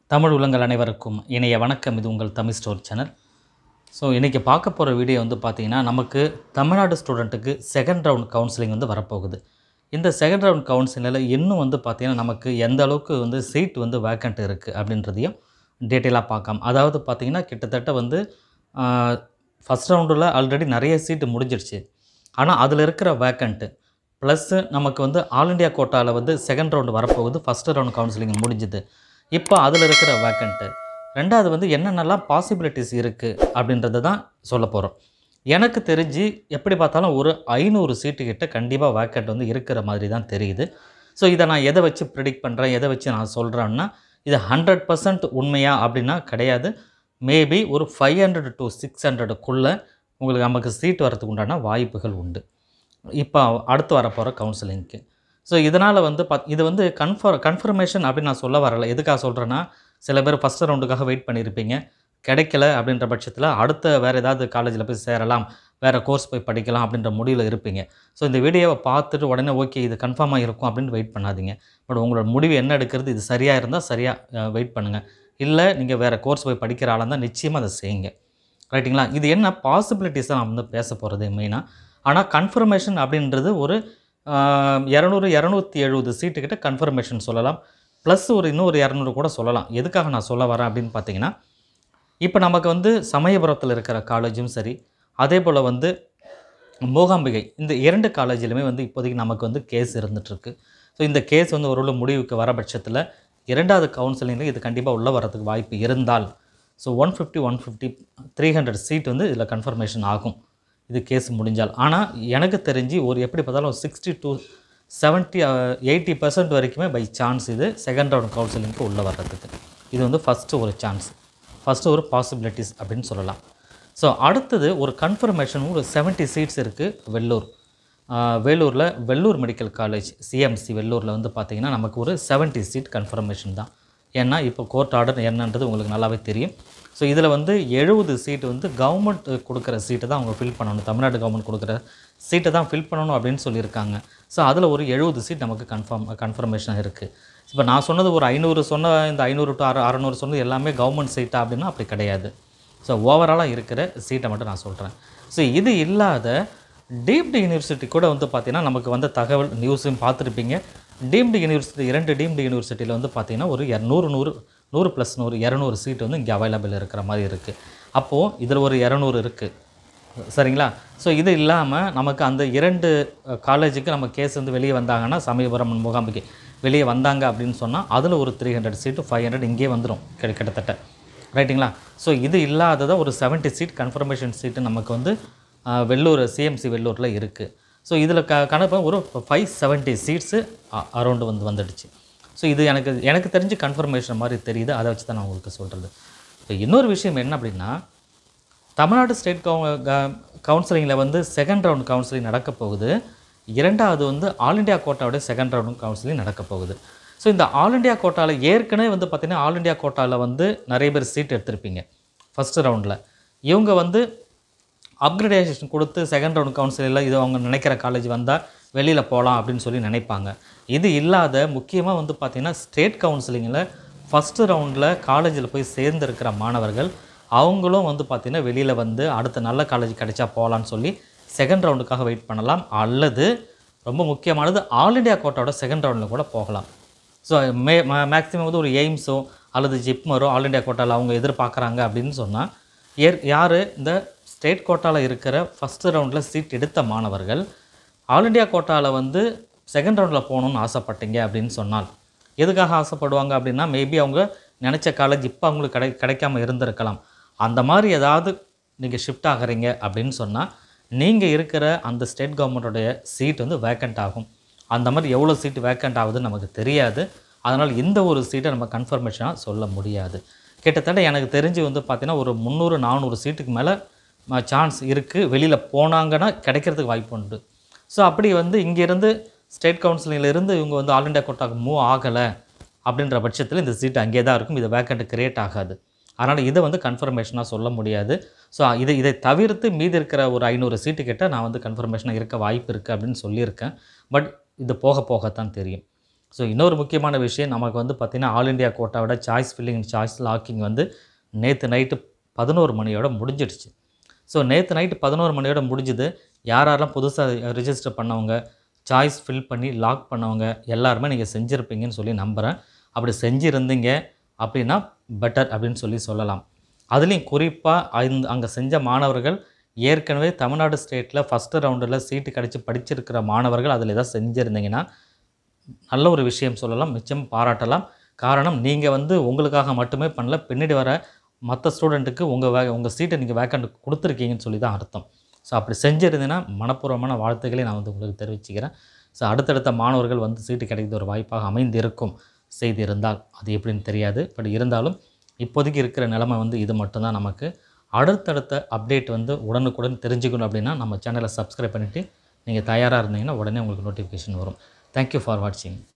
தமிழ் உள்ளங்கள் அனைவருக்கும் இணைய வணக்கம் இது உங்கள் தமிழ் ஸ்டோர் சேனல் ஸோ இன்றைக்கி பார்க்க போகிற வீடியோ வந்து பார்த்திங்கன்னா நமக்கு தமிழ்நாடு ஸ்டூடெண்ட்டுக்கு செகண்ட் ரவுண்ட் கவுன்சிலிங் வந்து வரப்போகுது இந்த செகண்ட் ரவுண்ட் கவுன்சிலிங்கில் இன்னும் வந்து பார்த்திங்கன்னா நமக்கு எந்த அளவுக்கு வந்து சீட் வந்து வேக்கண்ட் இருக்குது அப்படின்றதையும் டீட்டெயிலாக பார்க்கலாம் அதாவது பார்த்திங்கன்னா கிட்டத்தட்ட வந்து ஃபஸ்ட் ரவுண்டில் ஆல்ரெடி நிறைய சீட்டு முடிஞ்சிடுச்சு ஆனால் அதில் இருக்கிற வேக்கண்ட்டு ப்ளஸ்ஸு நமக்கு வந்து ஆல் இண்டியா கோட்டாவில் வந்து செகண்ட் ரவுண்டு வரப்போகுது ஃபஸ்ட்டு ரவுண்ட் கவுன்சிலிங் முடிஞ்சுது இப்போ அதில் இருக்கிற வேக்கண்ட்டு ரெண்டாவது வந்து என்னென்னலாம் பாசிபிலிட்டிஸ் இருக்குது அப்படின்றத தான் சொல்ல போகிறோம் எனக்கு தெரிஞ்சு எப்படி பார்த்தாலும் ஒரு ஐநூறு சீட்டு கிட்ட கண்டிப்பாக வேக்கண்ட் வந்து இருக்கிற மாதிரி தான் தெரியுது ஸோ இதை நான் எதை வச்சு ப்ரிடிக்ட் பண்ணுறேன் எதை வச்சு நான் சொல்கிறேன்னா இது ஹண்ட்ரட் பர்சன்ட் உண்மையா அப்படின்னா கிடையாது மேபி ஒரு ஃபைவ் ஹண்ட்ரட் டு சிக்ஸ் ஹண்ட்ரடுக்குள்ளே உங்களுக்கு நமக்கு சீட் வரதுக்கு உண்டான வாய்ப்புகள் உண்டு இப்போ அடுத்து வரப்போகிற கவுன்சிலிங்க்கு ஸோ இதனால் வந்து பத் இது வந்து கன்ஃபர் கன்ஃபர்மேஷன் அப்படின்னு நான் சொல்ல வரல எதுக்காக சொல்கிறேன்னா சில பேர் ஃபஸ்ட் ரவுண்டுக்காக வெயிட் பண்ணியிருப்பீங்க கிடைக்கல அப்படின்ற பட்சத்தில் அடுத்த வேறு ஏதாவது காலேஜில் போய் சேரலாம் வேறு கோர்ஸ் போய் படிக்கலாம் அப்படின்ற முடிவில் இருப்பீங்க ஸோ இந்த வீடியோவை பார்த்துட்டு உடனே ஓகே இது கன்ஃபார்மாக இருக்கும் அப்படின்னு வெயிட் பண்ணாதீங்க பட் உங்களோட முடிவு என்ன எடுக்கிறது இது சரியாக இருந்தால் சரியாக வெயிட் பண்ணுங்கள் இல்லை நீங்கள் வேறு கோர்ஸ் போய் படிக்கிற ஆளாக இருந்தால் நிச்சயமாக அதை செய்யுங்க ரைட்டுங்களா இது என்ன பாசிபிலிட்டிஸ் தான் நான் வந்து பேச போகிறது மெயினாக ஆனால் கன்ஃபர்மேஷன் அப்படின்றது ஒரு இரநூறு இரநூத்தி எழுபது சீட்டுக்கிட்ட கன்ஃபர்மேஷன் சொல்லலாம் ப்ளஸ் ஒரு இன்னொரு இரநூறு கூட சொல்லலாம் எதுக்காக நான் சொல்ல வரேன் அப்படின்னு பார்த்தீங்கன்னா இப்போ நமக்கு வந்து சமயபுரத்தில் இருக்கிற காலேஜும் சரி அதே போல் வந்து மூகாம்பிகை இந்த இரண்டு காலேஜிலுமே வந்து இப்போதைக்கு நமக்கு வந்து கேஸ் இருந்துகிட்ருக்கு ஸோ இந்த கேஸ் வந்து ஒரு முடிவுக்கு வர பட்சத்தில் இரண்டாவது கவுன்சிலிங்கில் இது கண்டிப்பாக உள்ளே வரதுக்கு வாய்ப்பு இருந்தால் so one fifty one fifty three hundred seat வந்து இதில் கன்ஃபர்மேஷன் ஆகும் இது கேஸ் முடிஞ்சால் ஆனால் எனக்கு தெரிஞ்சு ஒரு எப்படி பார்த்தாலும் sixty to seventy eighty percent வரைக்குமே பை சான்ஸ் இது செகண்ட் ரவுண்ட் கவுன்சிலிங்க்கு உள்ளே வர்றதுக்கு இது வந்து ஃபஸ்ட்டு ஒரு சான்ஸ் ஃபஸ்ட்டு ஒரு பாசிபிலிட்டிஸ் அப்படின்னு சொல்லலாம் ஸோ அடுத்தது ஒரு கன்ஃபர்மேஷன் ஒரு செவன்ட்டி சீட்ஸ் இருக்குது வெள்ளூர் வேலூரில் வெள்ளூர் மெடிக்கல் காலேஜ் சிஎம்சி வெள்ளூரில் வந்து பார்த்திங்கன்னா நமக்கு ஒரு செவன்ட்டி சீட் கன்ஃபர்மேஷன் தான் ஏன்னா இப்போ கோர்ட் ஆர்டர் என்னன்றது உங்களுக்கு நல்லாவே தெரியும் ஸோ இதில் வந்து எழுபது சீட்டு வந்து கவர்மெண்ட் கொடுக்குற சீட்டை தான் அவங்க ஃபில் பண்ணணும் தமிழ்நாடு கவர்மெண்ட் கொடுக்குற சீட்டை தான் ஃபில் பண்ணணும் அப்படின்னு சொல்லியிருக்காங்க ஸோ அதில் ஒரு எழுபது சீட் நமக்கு கன்ஃபார்ம் கன்ஃபர்மேஷன் இருக்குது இப்போ நான் சொன்னது ஒரு ஐநூறு சொன்ன இந்த ஐநூறு டு அறு அறநூறு சொன்னது எல்லாமே கவர்மெண்ட் சீட்டா அப்படின்னா அப்படி கிடையாது ஸோ ஓவராலாக இருக்கிற சீட்டை மட்டும் நான் சொல்கிறேன் ஸோ இது இல்லாத டீம்டு யூனிவர்சிட்டி கூட வந்து பார்த்திங்கன்னா நமக்கு வந்த தகவல் நியூஸும் பார்த்துருப்பீங்க டீம்டு யூனிவர்சிட்டி இரண்டு டீம்டு யூனிவர்சிட்டியில் வந்து பார்த்திங்கன்னா ஒரு இரநூறு நூறு நூறு ப்ளஸ் நூறு இரநூறு சீட் வந்து இங்கே அவைலபிள் இருக்கிற மாதிரி இருக்குது அப்போது இதில் ஒரு இரநூறு இருக்குது சரிங்களா ஸோ இது இல்லாமல் நமக்கு அந்த இரண்டு காலேஜுக்கு நம்ம கேஸ் வந்து வெளியே வந்தாங்கன்னா சமயபுரம் முகாம்பிகை வெளியே வந்தாங்க அப்படின்னு சொன்னால் அதில் ஒரு three hundred seat five hundred இங்கேயே வந்துடும் கிட்ட கிட்டத்தட்ட ரைட்டுங்களா ஸோ இது இல்லாததாக ஒரு செவன்ட்டி சீட் கன்ஃபர்மேஷன் சீட்டு நமக்கு வந்து வெள்ளூர் சிஎம்சி வெள்ளூரில் இருக்குது ஸோ இதில் க கணக்கு ஒரு ஃபைவ் செவன்ட்டி சீட்ஸு அரௌண்டு வந்து வந்துடுச்சு ஸோ இது எனக்கு எனக்கு தெரிஞ்சு கன்ஃபர்மேஷன் மாதிரி தெரியுது அதை வச்சு தான் நான் உங்களுக்கு சொல்கிறது இப்போ இன்னொரு விஷயம் என்ன அப்படின்னா தமிழ்நாடு ஸ்டேட் கவு கவுன்சிலிங்கில் வந்து செகண்ட் ரவுண்ட் கவுன்சிலிங் நடக்க போகுது இரண்டாவது வந்து ஆல் இண்டியா கோட்டாவுடைய செகண்ட் ரவுண்ட் கவுன்சிலிங் நடக்க போகுது ஸோ இந்த ஆல் இண்டியா கோட்டாவில் ஏற்கனவே வந்து பார்த்திங்கன்னா ஆல் இண்டியா கோட்டாவில் வந்து நிறைய பேர் சீட் எடுத்திருப்பீங்க ஃபஸ்ட்டு ரவுண்டில் இவங்க வந்து அப்கிரேடேஷன் கொடுத்து செகண்ட் ரவுண்ட் கவுன்சிலில் இது அவங்க நினைக்கிற காலேஜ் வந்தால் வெளியில் போகலாம் அப்படின்னு சொல்லி நினைப்பாங்க இது இல்லாத முக்கியமாக வந்து பார்த்திங்கன்னா ஸ்டேட் கவுன்சிலிங்கில் ஃபஸ்ட்டு ரவுண்டில் காலேஜில் போய் சேர்ந்துருக்கிற மாணவர்கள் அவங்களும் வந்து பார்த்திங்கன்னா வெளியில் வந்து அடுத்த நல்ல காலேஜ் கிடைச்சா போகலான்னு சொல்லி செகண்ட் ரவுண்டுக்காக வெயிட் பண்ணலாம் அல்லது ரொம்ப முக்கியமானது ஆல் இண்டியா கோட்டாவோட செகண்ட் ரவுண்டில் கூட போகலாம் ஸோ மே மேக்ஸிமம் வந்து ஒரு எய்ம்ஸோ அல்லது ஜிப்மரோ ஆல் இண்டியா கோட்டாவில் அவங்க எதிர்பார்க்குறாங்க அப்படின்னு சொன்னால் ஏர் யார் இந்த ஸ்டேட் கோட்டாவில் இருக்கிற ஃபஸ்ட்டு ரவுண்டில் சீட் எடுத்த மாணவர்கள் ஆல் இண்டியா கோட்டாவில் வந்து செகண்ட் ரவுண்டில் போகணுன்னு ஆசைப்பட்டீங்க அப்படின்னு சொன்னால் எதுக்காக ஆசைப்படுவாங்க அப்படின்னா மேபி அவங்க நினச்ச காலேஜ் இப்போ அவங்களுக்கு கிடை கிடைக்காம இருந்திருக்கலாம் அந்த மாதிரி ஏதாவது நீங்கள் ஷிஃப்ட் ஆகிறீங்க அப்படின்னு சொன்னால் நீங்கள் இருக்கிற அந்த ஸ்டேட் கவர்மெண்ட்டோடைய சீட் வந்து வேக்கண்ட் ஆகும் அந்த மாதிரி எவ்வளோ சீட்டு வேக்கண்ட் ஆகுதுன்னு நமக்கு தெரியாது அதனால் இந்த ஒரு சீட்டை நம்ம கன்ஃபர்மேஷனாக சொல்ல முடியாது கிட்டத்தட்ட எனக்கு தெரிஞ்சு வந்து பார்த்திங்கன்னா ஒரு முந்நூறு நானூறு சீட்டுக்கு மேலே சான்ஸ் இருக்குது வெளியில் போனாங்கன்னா கிடைக்கிறதுக்கு வாய்ப்பு உண்டு ஸோ அப்படி வந்து இங்கேருந்து ஸ்டேட் கவுன்சிலிங்கிலேருந்து இவங்க வந்து ஆல் இண்டியா கோட்டாக்கு மூவ் ஆகலை அப்படின்ற பட்சத்தில் இந்த சீட் அங்கே தான் இருக்கும் இது வேக்கண்ட் கிரியேட் ஆகாது அதனால் இதை வந்து கன்ஃபர்மேஷனாக சொல்ல முடியாது ஸோ இதை இதை தவிர்த்து மீதி இருக்கிற ஒரு ஐநூறு சீட்டு கிட்ட நான் வந்து கன்ஃபர்மேஷனாக இருக்க வாய்ப்பு இருக்குது அப்படின்னு சொல்லியிருக்கேன் பட் இது போக போகத்தான் தெரியும் ஸோ இன்னொரு முக்கியமான விஷயம் நமக்கு வந்து பார்த்திங்கன்னா ஆல் இண்டியா கோட்டாவோட சாய்ஸ் ஃபில்லிங் சாய்ஸ் லாக்கிங் வந்து நேற்று நைட்டு பதினோரு மணியோட முடிஞ்சிடுச்சு ஸோ நேற்று நைட்டு பதினோரு மணியோட முடிஞ்சுது யார் யாரெல்லாம் புதுசாக ரிஜிஸ்டர் பண்ணவங்க சாய்ஸ் ஃபில் பண்ணி லாக் பண்ணவங்க எல்லாருமே நீங்கள் செஞ்சுருப்பீங்கன்னு சொல்லி நம்புகிறேன் அப்படி செஞ்சுருந்தீங்க அப்படின்னா பெட்டர் அப்படின்னு சொல்லி சொல்லலாம் அதுலேயும் குறிப்பாக இந்த அங்கே செஞ்ச மாணவர்கள் ஏற்கனவே தமிழ்நாடு ஸ்டேட்டில் ஃபஸ்ட்டு ரவுண்டில் சீட்டு கிடச்சி படிச்சிருக்கிற மாணவர்கள் அதில் ஏதாவது செஞ்சுருந்தீங்கன்னா நல்ல ஒரு விஷயம் சொல்லலாம் மிச்சம் பாராட்டலாம் காரணம் நீங்கள் வந்து உங்களுக்காக மட்டுமே பண்ணல பின்னாடி வர மற்ற ஸ்டூடெண்ட்டுக்கு உங்கள் வே உங்கள் சீட்டை நீங்கள் வேக்கண்ட் கொடுத்துருக்கீங்கன்னு சொல்லி தான் அர்த்தம் ஸோ அப்படி செஞ்சிருந்தீங்கன்னா மனப்பூர்வமான வாழ்த்துக்களை நான் வந்து உங்களுக்கு தெரிவிச்சுக்கிறேன் ஸோ அடுத்தடுத்த மாணவர்கள் வந்து சீட்டு கிடைக்கிற ஒரு வாய்ப்பாக அமைந்திருக்கும் செய்தி இருந்தால் அது எப்படின்னு தெரியாது பட் இருந்தாலும் இப்போதைக்கு இருக்கிற நிலைமை வந்து இது மட்டும்தான் நமக்கு அடுத்தடுத்த அப்டேட் வந்து உடனுக்குடன் தெரிஞ்சுக்கணும் அப்படின்னா நம்ம சேனலை சப்ஸ்கிரைப் பண்ணிவிட்டு நீங்கள் தயாராக இருந்தீங்கன்னா உடனே உங்களுக்கு நோட்டிஃபிகேஷன் வரும் தேங்க்யூ ஃபார் வாட்சிங்